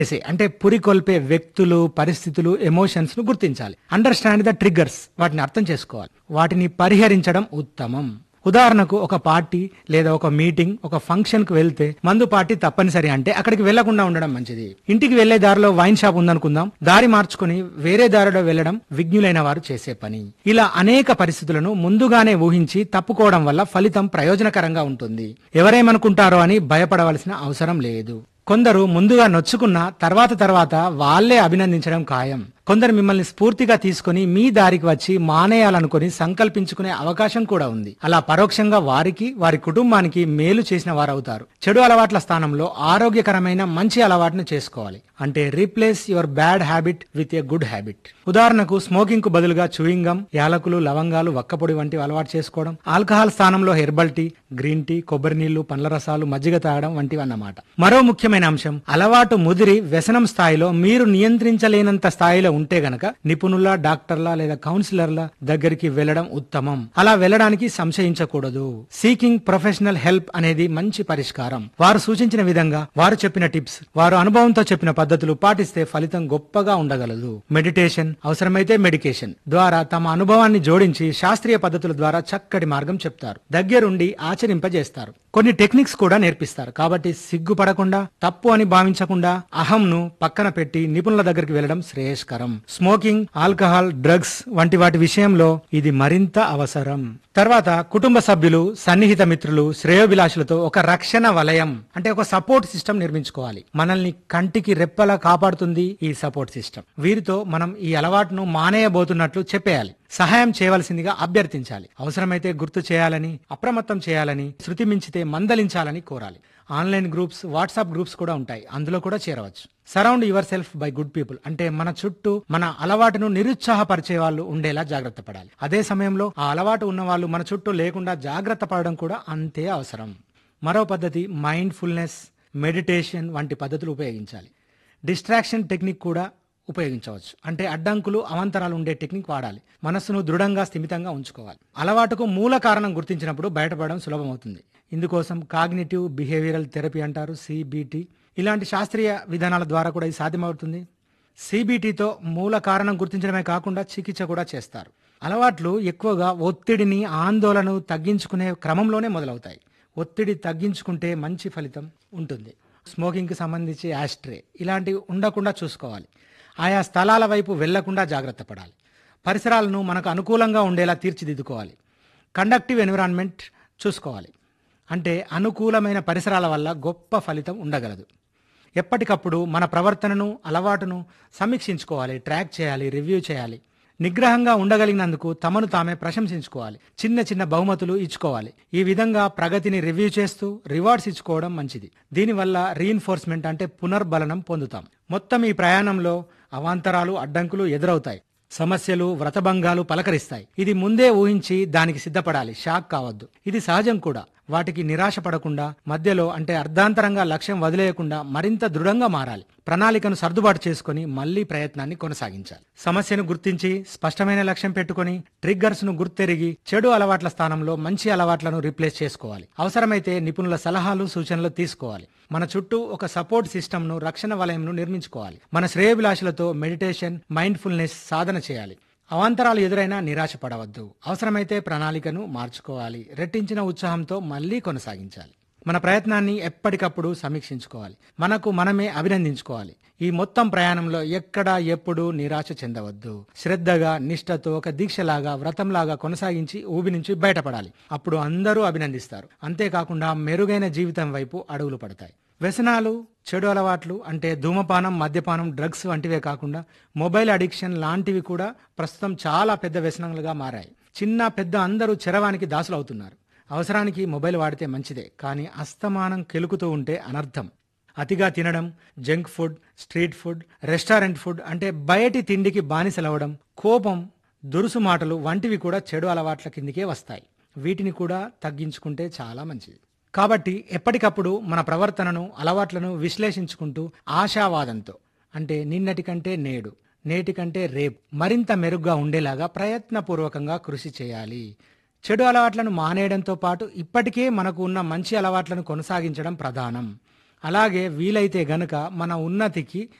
చేసే అంటే పురికొల్పే వ్యక్తులు పరిస్థితులు ఎమోషన్స్ ను గుర్తించాలి అండర్స్టాండ్ ద ట్రిగ్గర్స్ వాటిని అర్థం చేసుకోవాలి వాటిని పరిహరించడం ఉత్తమం ఉదాహరణకు ఒక పార్టీ లేదా ఒక మీటింగ్ ఒక ఫంక్షన్ కు వెళ్తే మందు పార్టీ తప్పనిసరి అంటే అక్కడికి వెళ్లకుండా ఉండడం మంచిది ఇంటికి వెళ్లే దారిలో వైన్ షాప్ ఉందనుకుందాం దారి మార్చుకుని వేరే దారిలో వెళ్లడం విజ్ఞులైన వారు చేసే పని ఇలా అనేక పరిస్థితులను ముందుగానే ఊహించి తప్పుకోవడం వల్ల ఫలితం ప్రయోజనకరంగా ఉంటుంది ఎవరేమనుకుంటారో అని భయపడవలసిన అవసరం లేదు కొందరు ముందుగా నొచ్చుకున్న తర్వాత తర్వాత వాళ్ళే అభినందించడం ఖాయం కొందరు మిమ్మల్ని స్ఫూర్తిగా తీసుకుని మీ దారికి వచ్చి మానేయాలనుకుని సంకల్పించుకునే అవకాశం కూడా ఉంది అలా పరోక్షంగా వారికి వారి కుటుంబానికి మేలు చేసిన వారవుతారు చెడు అలవాట్ల స్థానంలో ఆరోగ్యకరమైన మంచి అలవాటును చేసుకోవాలి అంటే replace your bad habit with a good habit ఉదాహరణకు స్మోకింగ్ కు బదులుగా చూయింగ్ గమ్ యాలకులు లవంగాలు వక్కపొడి వంటివి అలవాటు చేసుకోవడం ఆల్కహాల్ స్థానంలో హెర్బల్ టీ గ్రీన్ టీ కొబ్బరి నీళ్లు పండ్ల రసాలు మజ్జిగ తాగడం వంటివి అన్నమాట మరో ముఖ్యమైన అంశం అలవాటు ముదిరి వ్యసనం స్థాయిలో మీరు నియంత్రించలేనంత స్థాయిలో ఉంటే గనక నిపుణుల డాక్టర్ల లేదా కౌన్సిలర్ల దగ్గరికి వెళ్లడం ఉత్తమం అలా వెళ్ళడానికి సంశయించకూడదు సీకింగ్ ప్రొఫెషనల్ హెల్ప్ అనేది మంచి పరిష్కారం వారు సూచించిన విధంగా వారు చెప్పిన టిప్స్ వారు అనుభవంతో చెప్పిన పద్ధతులు పాటిస్తే ఫలితం గొప్పగా ఉండగలదు మెడిటేషన్ అవసరమైతే మెడికేషన్ ద్వారా తమ అనుభవాన్ని జోడించి శాస్త్రీయ పద్ధతుల ద్వారా చక్కటి మార్గం చెప్తారు దగ్గరుండి ఆచరింపజేస్తారు కొన్ని టెక్నిక్స్ కూడా నేర్పిస్తారు కాబట్టి సిగ్గుపడకుండా తప్పు అని భావించకుండా అహంను పక్కన పెట్టి నిపుణుల దగ్గరికి వెళ్లడం శ్రేయస్కరం స్మోకింగ్ ఆల్కహాల్ డ్రగ్స్ వంటి వాటి విషయంలో ఇది మరింత అవసరం తర్వాత కుటుంబ సభ్యులు సన్నిహిత మిత్రులు శ్రేయోభిలాషులతో ఒక రక్షణ వలయం అంటే ఒక సపోర్ట్ సిస్టమ్ నిర్మించుకోవాలి మనల్ని కంటికి రెప్పలా కాపాడుతుంది ఈ సపోర్ట్ సిస్టమ్ వీరితో మనం ఈ అలవాటును మానేయబోతున్నట్లు చెప్పేయాలి సహాయం చేయవలసిందిగా అభ్యర్థించాలి అవసరమైతే గుర్తు చేయాలని అప్రమత్తం చేయాలని శృతి మించితే మందలించాలని కోరాలి ఆన్లైన్ గ్రూప్స్ వాట్సాప్ గ్రూప్స్ కూడా ఉంటాయి అందులో కూడా చేరవచ్చు surround yourself by good people అంటే మన చుట్టూ మన అలవాటును నిరుత్సాహపరిచే వాళ్ళు ఉండేలా జాగ్రత్త పడాలి అదే సమయంలో ఆ అలవాటు ఉన్న వాళ్ళు మన చుట్టూ లేకుండా జాగ్రత్త పడడం కూడా అంతే అవసరం మరో పద్ధతి మైండ్ ఫుల్నెస్ మెడిటేషన్ వంటి పద్ధతులు ఉపయోగించాలి డిస్ట్రాక్షన్ టెక్నిక్ కూడా ఉపయోగించవచ్చు అంటే అడ్డంకులు అవాంతరాలు ఉండే టెక్నిక్ వాడాలి మనస్సును దృఢంగా స్థిమితంగా ఉంచుకోవాలి అలవాటుకు మూల కారణం గుర్తించినప్పుడు బయటపడడం సులభమవుతుంది ఇందుకోసం కాగ్నిటివ్ బిహేవియరల్ థెరపీ అంటారు సిబిటి ఇలాంటి శాస్త్రీయ విధానాల ద్వారా కూడా ఇది సాధ్యమవుతుంది సిబిటితో మూల కారణం గుర్తించడమే కాకుండా చికిత్స కూడా చేస్తారు అలవాట్లు ఎక్కువగా ఒత్తిడిని ఆందోళన తగ్గించుకునే క్రమంలోనే మొదలవుతాయి ఒత్తిడి తగ్గించుకుంటే మంచి ఫలితం ఉంటుంది స్మోకింగ్కి సంబంధించి యాస్ట్రే ఇలాంటివి ఉండకుండా చూసుకోవాలి ఆయా స్థలాల వైపు వెళ్లకుండా జాగ్రత్త పడాలి పరిసరాలను మనకు అనుకూలంగా ఉండేలా తీర్చిదిద్దుకోవాలి కండక్టివ్ ఎన్విరాన్మెంట్ చూసుకోవాలి అంటే అనుకూలమైన పరిసరాల వల్ల గొప్ప ఫలితం ఉండగలదు ఎప్పటికప్పుడు మన ప్రవర్తనను అలవాటును సమీక్షించుకోవాలి ట్రాక్ చేయాలి రివ్యూ చేయాలి నిగ్రహంగా ఉండగలిగినందుకు తమను తామే ప్రశంసించుకోవాలి చిన్న చిన్న బహుమతులు ఇచ్చుకోవాలి ఈ విధంగా ప్రగతిని రివ్యూ చేస్తూ రివార్డ్స్ ఇచ్చుకోవడం మంచిది దీనివల్ల రీఇన్ఫోర్స్మెంట్ అంటే పునర్బలనం పొందుతాం మొత్తం ఈ ప్రయాణంలో అవాంతరాలు అడ్డంకులు ఎదురవుతాయి సమస్యలు వ్రతభంగాలు పలకరిస్తాయి ఇది ముందే ఊహించి దానికి సిద్ధపడాలి షాక్ కావద్దు ఇది సహజం కూడా వాటికి నిరాశ పడకుండా మధ్యలో అంటే అర్ధాంతరంగా లక్ష్యం వదిలేయకుండా మరింత దృఢంగా మారాలి ప్రణాళికను సర్దుబాటు చేసుకుని మళ్లీ ప్రయత్నాన్ని కొనసాగించాలి సమస్యను గుర్తించి స్పష్టమైన లక్ష్యం పెట్టుకుని ట్రిగ్గర్స్ ను గుర్తెరిగి చెడు అలవాట్ల స్థానంలో మంచి అలవాట్లను రీప్లేస్ చేసుకోవాలి అవసరమైతే నిపుణుల సలహాలు సూచనలు తీసుకోవాలి మన చుట్టూ ఒక సపోర్ట్ సిస్టమ్ ను రక్షణ వలయంను నిర్మించుకోవాలి మన శ్రేయభిలాషులతో మెడిటేషన్ మైండ్ఫుల్నెస్ సాధన చేయాలి అవాంతరాలు ఎదురైనా నిరాశ పడవద్దు అవసరమైతే ప్రణాళికను మార్చుకోవాలి రెట్టించిన ఉత్సాహంతో మళ్లీ కొనసాగించాలి మన ప్రయత్నాన్ని ఎప్పటికప్పుడు సమీక్షించుకోవాలి మనకు మనమే అభినందించుకోవాలి ఈ మొత్తం ప్రయాణంలో ఎక్కడా ఎప్పుడు నిరాశ చెందవద్దు శ్రద్ధగా నిష్ఠతో ఒక దీక్షలాగా వ్రతంలాగా కొనసాగించి ఊబి నుంచి బయటపడాలి అప్పుడు అందరూ అభినందిస్తారు అంతేకాకుండా మెరుగైన జీవితం వైపు అడుగులు పడతాయి వ్యసనాలు చెడు అలవాట్లు అంటే ధూమపానం మద్యపానం డ్రగ్స్ వంటివే కాకుండా మొబైల్ అడిక్షన్ లాంటివి కూడా ప్రస్తుతం చాలా పెద్ద వ్యసనాలుగా మారాయి చిన్న పెద్ద అందరూ చెరవానికి దాసులు అవుతున్నారు అవసరానికి మొబైల్ వాడితే మంచిదే కానీ అస్తమానం కెలుకుతూ ఉంటే అనర్థం అతిగా తినడం junk food street food restaurant food అంటే బయటి తిండికి బానిసలవడం కోపం దురుసు మాటలు వంటివి కూడా చెడు అలవాట్ల కిందికే వస్తాయి వీటిని కూడా తగ్గించుకుంటే చాలా మంచిది కాబట్టి ఎప్పటికప్పుడు మన ప్రవర్తనను అలవాట్లను విశ్లేషించుకుంటూ ఆశావాదంతో అంటే నిన్నటి కంటే నేడు నేటి కంటే రేపు మరింత మెరుగ్గా ఉండేలాగా ప్రయత్నపూర్వకంగా కృషి చేయాలి చెడు అలవాట్లను మానేయడంతో పాటు ఇప్పటికే మనకు ఉన్న మంచి అలవాట్లను కొనసాగించడం ప్రధానం అలాగే వీలైతే గనుక మన ఉన్నతికి